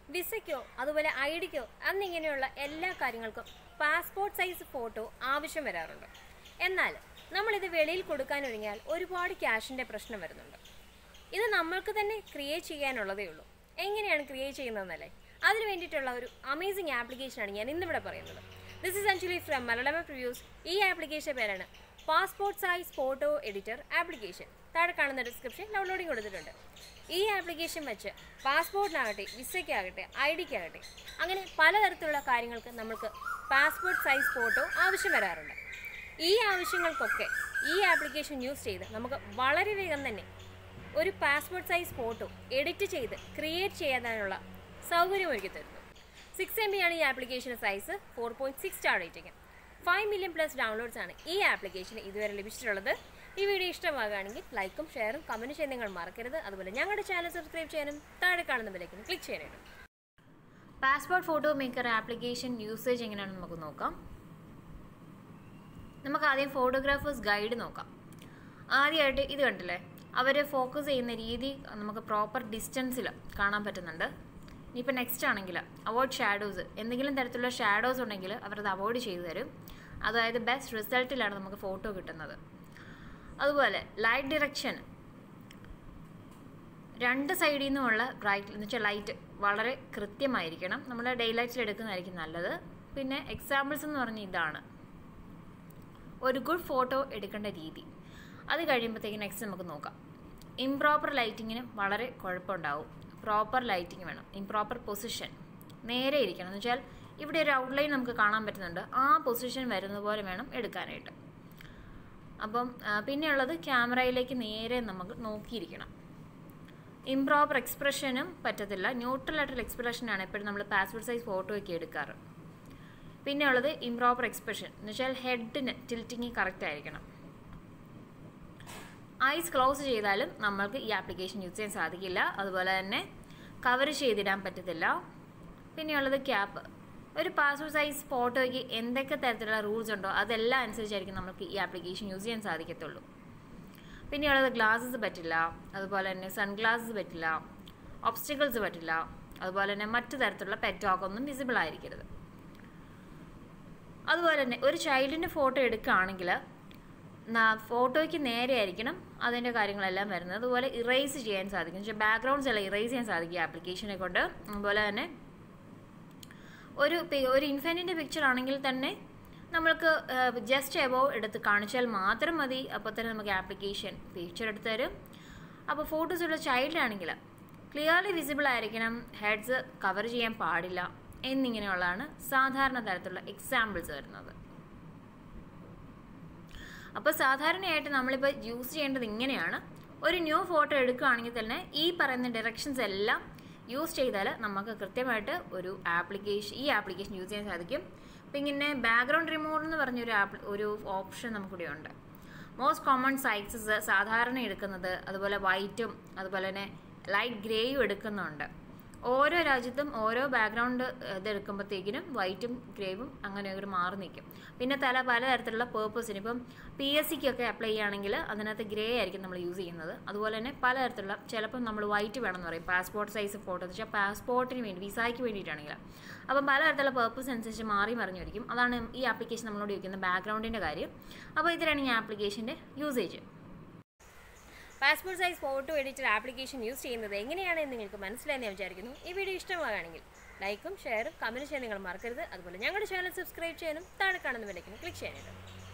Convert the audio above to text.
വിസയ്ക്കോ അതുപോലെ ഐ ഡിക്കോ എന്നിങ്ങനെയുള്ള എല്ലാ കാര്യങ്ങൾക്കും പാസ്പോർട്ട് സൈസ് ഫോട്ടോ ആവശ്യം വരാറുണ്ട് എന്നാൽ നമ്മളിത് വെളിയിൽ കൊടുക്കാനൊരുങ്ങിയാൽ ഒരുപാട് ക്യാഷിൻ്റെ പ്രശ്നം വരുന്നുണ്ട് ഇത് നമ്മൾക്ക് തന്നെ ക്രിയേറ്റ് ചെയ്യാനുള്ളതേ ഉള്ളൂ എങ്ങനെയാണ് ക്രിയേറ്റ് ചെയ്യുന്നതെന്നല്ലേ അതിന് വേണ്ടിയിട്ടുള്ള ഒരു അമേസിങ് ആപ്ലിക്കേഷനാണ് ഞാൻ ഇന്നിവിടെ പറയുന്നത് this is actually from Malayalam reviews ഈ ആപ്ലിക്കേഷൻ പേരാണ് passport size photo editor application താഴെ കാണുന്ന ഡിസ്ക്രിപ്ഷൻ ഡൗൺലോഡിങ് കൊടുത്തിട്ടുണ്ട് ഈ ആപ്ലിക്കേഷൻ വെച്ച് പാസ്പോർട്ടിനാകട്ടെ വിസയ്ക്കാകട്ടെ ഐ ഡിക്കാകട്ടെ അങ്ങനെ പലതരത്തിലുള്ള കാര്യങ്ങൾക്ക് നമുക്ക് പാസ്പോർട്ട് സൈസ് ഫോട്ടോ ആവശ്യം വരാറുണ്ട് ഈ ആവശ്യങ്ങൾക്കൊക്കെ ഈ ആപ്ലിക്കേഷൻ യൂസ് ചെയ്ത് നമുക്ക് വളരെ വേഗം തന്നെ ഒരു പാസ്പോർട്ട് സൈസ് ഫോട്ടോ എഡിറ്റ് ചെയ്ത് ക്രിയേറ്റ് ചെയ്യാനുള്ള സൗകര്യം ഒരുക്കി തരുന്നു സിക്സ് എം ബി ആണ് ഈ ആപ്ലിക്കേഷൻ്റെ size four point six star rating five million plus downloads ആണ് ഈ ആപ്ലിക്കേഷന് ഇതുവരെ ലഭിച്ചിട്ടുള്ളത് ഈ വീഡിയോ ഇഷ്ടമാകുകയാണെങ്കിൽ ലൈക്കും ഷെയറും കമൻറ്റ് ചെയ്യാൻ നിങ്ങൾ മറക്കരുത് അതുപോലെ ഞങ്ങളുടെ ചാനൽ സബ്സ്ക്രൈബ് ചെയ്യാനും താഴെ കാണുന്ന ബെലൈക്കൻ ക്ലിക്ക് ചെയ്യാനായിട്ടും passport photo maker application usage എങ്ങനെയാണെന്ന് നമുക്ക് നോക്കാം നമുക്ക് ആദ്യം ഫോട്ടോഗ്രാഫേഴ്സ് ഗൈഡ് നോക്കാം ആദ്യമായിട്ട് ഇത് കണ്ടില്ലേ അവർ ഫോക്കസ് ചെയ്യുന്ന രീതി നമുക്ക് പ്രോപ്പർ ഡിസ്റ്റൻസിൽ കാണാൻ പറ്റുന്നുണ്ട് ഇനിയിപ്പോൾ നെക്സ്റ്റ് ആണെങ്കിൽ അവോയ്ഡ് ഷാഡോസ് എന്തെങ്കിലും തരത്തിലുള്ള ഷാഡോസ് ഉണ്ടെങ്കിൽ അവരത് അവോയ്ഡ് ചെയ്തു തരും അതായത് ബെസ്റ്റ് റിസൾട്ടിലാണ് നമുക്ക് ഫോട്ടോ കിട്ടുന്നത് അതുപോലെ ലൈറ്റ് ഡിറക്ഷൻ രണ്ട് സൈഡിൽ നിന്നുമുള്ള ബ്രൈറ്റ് എന്ന് വെച്ചാൽ ലൈറ്റ് വളരെ കൃത്യമായിരിക്കണം നമ്മൾ ഡേ ലൈറ്റിൽ എടുക്കുന്നതായിരിക്കും നല്ലത് പിന്നെ എക്സാമ്പിൾസ് എന്ന് പറഞ്ഞ ഇതാണ് ഒരു ഗുഡ് ഫോട്ടോ എടുക്കേണ്ട രീതി അത് കഴിയുമ്പോഴത്തേക്ക് നെക്സ്റ്റ് നമുക്ക് നോക്കാം ഇംപ്രോപ്പർ ലൈറ്റിങ്ങിന് വളരെ കുഴപ്പമുണ്ടാവും പ്രോപ്പർ ലൈറ്റിംഗ് വേണം ഇംപ്രോപ്പർ പൊസിഷൻ നേരെ ഇരിക്കണം എന്ന് വെച്ചാൽ ഇവിടെ ഒരു ഔട്ട്ലൈൻ നമുക്ക് കാണാൻ പറ്റുന്നുണ്ട് ആ പൊസിഷൻ വരുന്ന പോലെ വേണം എടുക്കാനായിട്ട് അപ്പം ആ, പിന്നെയുള്ളത് ക്യാമറയിലേക്ക് നേരെ നമുക്ക് നോക്കിയിരിക്കണം ഇംപ്രോപ്പർ എക്സ്പ്രഷനും പറ്റത്തില്ല ന്യൂട്രൽ ആയിട്ടുള്ള എക്സ്പ്രഷനാണ് എപ്പോഴും നമ്മൾ പാസ്പോർട്ട് സൈസ് ഫോട്ടോയൊക്കെ എടുക്കാറ് പിന്നെ ഉള്ളത് ഇംപ്രോപ്പർ എക്സ്പ്രഷൻ എന്ന് വെച്ചാൽ ഹെഡിന് ടിൽറ്റിങ് കറക്റ്റ് ആയിരിക്കണം ഐസ് ക്ലോസ് ചെയ്താലും നമ്മൾക്ക് ഈ ആപ്ലിക്കേഷൻ യൂസ് ചെയ്യാൻ സാധിക്കില്ല അതുപോലെ തന്നെ കവർ ചെയ്തിടാൻ പറ്റത്തില്ല പിന്നെയുള്ളത് ക്യാപ്പ് ഒരു പാസ്പോർട്ട് സൈസ് ഫോട്ടോയ്ക്ക് എന്തൊക്കെ തരത്തിലുള്ള റൂൾസ് ഉണ്ടോ അതെല്ലാം അനുസരിച്ചായിരിക്കും നമുക്ക് ഈ ആപ്ലിക്കേഷൻ യൂസ് ചെയ്യാൻ സാധിക്കത്തുള്ളൂ പിന്നെയുള്ളത് ഗ്ലാസ്സസ് പറ്റില്ല അതുപോലെ തന്നെ സൺഗ്ലാസസ് പറ്റില്ല ഒബ്സ്റ്റിക്കിൾസ് പറ്റില്ല അതുപോലെ തന്നെ മറ്റു തരത്തിലുള്ള പെറ്റോക്കൊന്നും വിസിബിൾ ആയിരിക്കരുത് അതുപോലെ തന്നെ ഒരു ചൈൽഡിൻ്റെ ഫോട്ടോ എടുക്കുകയാണെങ്കിൽ ഫോട്ടോയ്ക്ക് നേരെ ആയിരിക്കണം അതിൻ്റെ കാര്യങ്ങളെല്ലാം വരുന്നത് അതുപോലെ ഇറേസ് ചെയ്യാൻ സാധിക്കും പക്ഷേ ബാക്ക്ഗ്രൗണ്ട്സ് എല്ലാം ഇറേസ് ചെയ്യാൻ സാധിക്കും ഈ ആപ്ലിക്കേഷനെ കൊണ്ട് അതുപോലെ തന്നെ ഒരു പി- ഒരു ഇൻഫൻറ്റിൻ്റെ പിക്ചർ ആണെങ്കിൽ തന്നെ നമ്മൾക്ക് ജസ്റ്റ് എബോവ് എടുത്ത് കാണിച്ചാൽ മാത്രം മതി അപ്പോൾ തന്നെ നമുക്ക് ആപ്ലിക്കേഷൻ പിക്ചർ എടുത്ത് തരും അപ്പോൾ ഫോട്ടോസ് ഉള്ള ചൈൽഡ് ആണെങ്കിൽ ക്ലിയർലി വിസിബിൾ ആയിരിക്കണം ഹെഡ്സ് കവർ ചെയ്യാൻ പാടില്ല എന്നിങ്ങനെയുള്ളതാണ് സാധാരണ തരത്തിലുള്ള എക്സാമ്പിൾസ് വരുന്നത് അപ്പോൾ സാധാരണയായിട്ട് നമ്മളിപ്പോൾ യൂസ് ചെയ്യേണ്ടത് ഇങ്ങനെയാണ് ഒരു ന്യൂ ഫോട്ടോ എടുക്കുകയാണെങ്കിൽ തന്നെ ഈ പറയുന്ന ഡയറക്ഷൻസ് എല്ലാം യൂസ് ചെയ്താൽ നമുക്ക് കൃത്യമായിട്ട് ഒരു ആപ്ലിക്കേഷൻ ഈ ആപ്ലിക്കേഷൻ യൂസ് ചെയ്യാൻ സാധിക്കും പിന്നെ ബാക്ക്ഗ്രൗണ്ട് റിമൂവർ എന്ന് പറഞ്ഞൊരു ആപ്പ് ഒരു ഓപ്ഷൻ നമുക്കിവിടെ ഉണ്ട് മോസ്റ്റ് കോമൺ സൈസസ് സാധാരണ എടുക്കുന്നത് അതുപോലെ വൈറ്റും അതുപോലെ തന്നെ ലൈറ്റ് ഗ്രേയും എടുക്കുന്നുണ്ട് ഓരോ രാജ്യത്തും ഓരോ ബാക്ക്ഗ്രൗണ്ട് ഇത് എടുക്കുമ്പോഴത്തേക്കിനും വൈറ്റും ഗ്രേവും അങ്ങനെ ഒരു മാറി നിൽക്കും പിന്നെ തല പലതരത്തിലുള്ള പേർപ്പസിന് ഇപ്പം പി എസ് സിക്കൊക്കെ അപ്ലൈ ചെയ്യുകയാണെങ്കിൽ അതിനകത്ത് ഗ്രേ ആയിരിക്കും നമ്മൾ യൂസ് ചെയ്യുന്നത് അതുപോലെ തന്നെ പലതരത്തിലുള്ള ചിലപ്പം നമ്മൾ വൈറ്റ് വേണമെന്ന് പറയും പാസ്പോർട്ട് സൈസ് ഫോട്ടോ എന്ന് വെച്ചാൽ പാസ്പോർട്ടിന് വേണ്ടി വിസയ്ക്ക് വേണ്ടിയിട്ടാണെങ്കിൽ അപ്പം പലതരത്തിലുള്ള പേർപ്പസ് അനുസരിച്ച് മാറി മറിഞ്ഞിരിക്കും അതാണ് ഈ ആപ്ലിക്കേഷൻ നമ്മളോട് ചോദിക്കുന്ന ബാക്ക്ഗ്രൗണ്ടിൻ്റെ കാര്യം അപ്പോൾ ഇതിലാണ് ഈ ആപ്ലിക്കേഷൻ്റെ usage passport size photo editor application use ചെയ്യുന്നത് എങ്ങനെയാണെന്ന് നിങ്ങൾക്ക് മനസ്സിലായെന്ന് ഞാൻ വിചാരിക്കുന്നു ഈ വീഡിയോ ഇഷ്ടമാകുകയാണെങ്കിൽ ലൈക്കും ഷെയറും കമൻറ്റ് ചെയ്യാൻ നിങ്ങൾ മറക്കരുത് അതുപോലെ ഞങ്ങളുടെ ചാനൽ സബ്സ്ക്രൈബ് ചെയ്യാനും താഴെ കാണുന്ന വിലയ്ക്കും ക്ലിക്ക് ചെയ്യാനായിട്ട്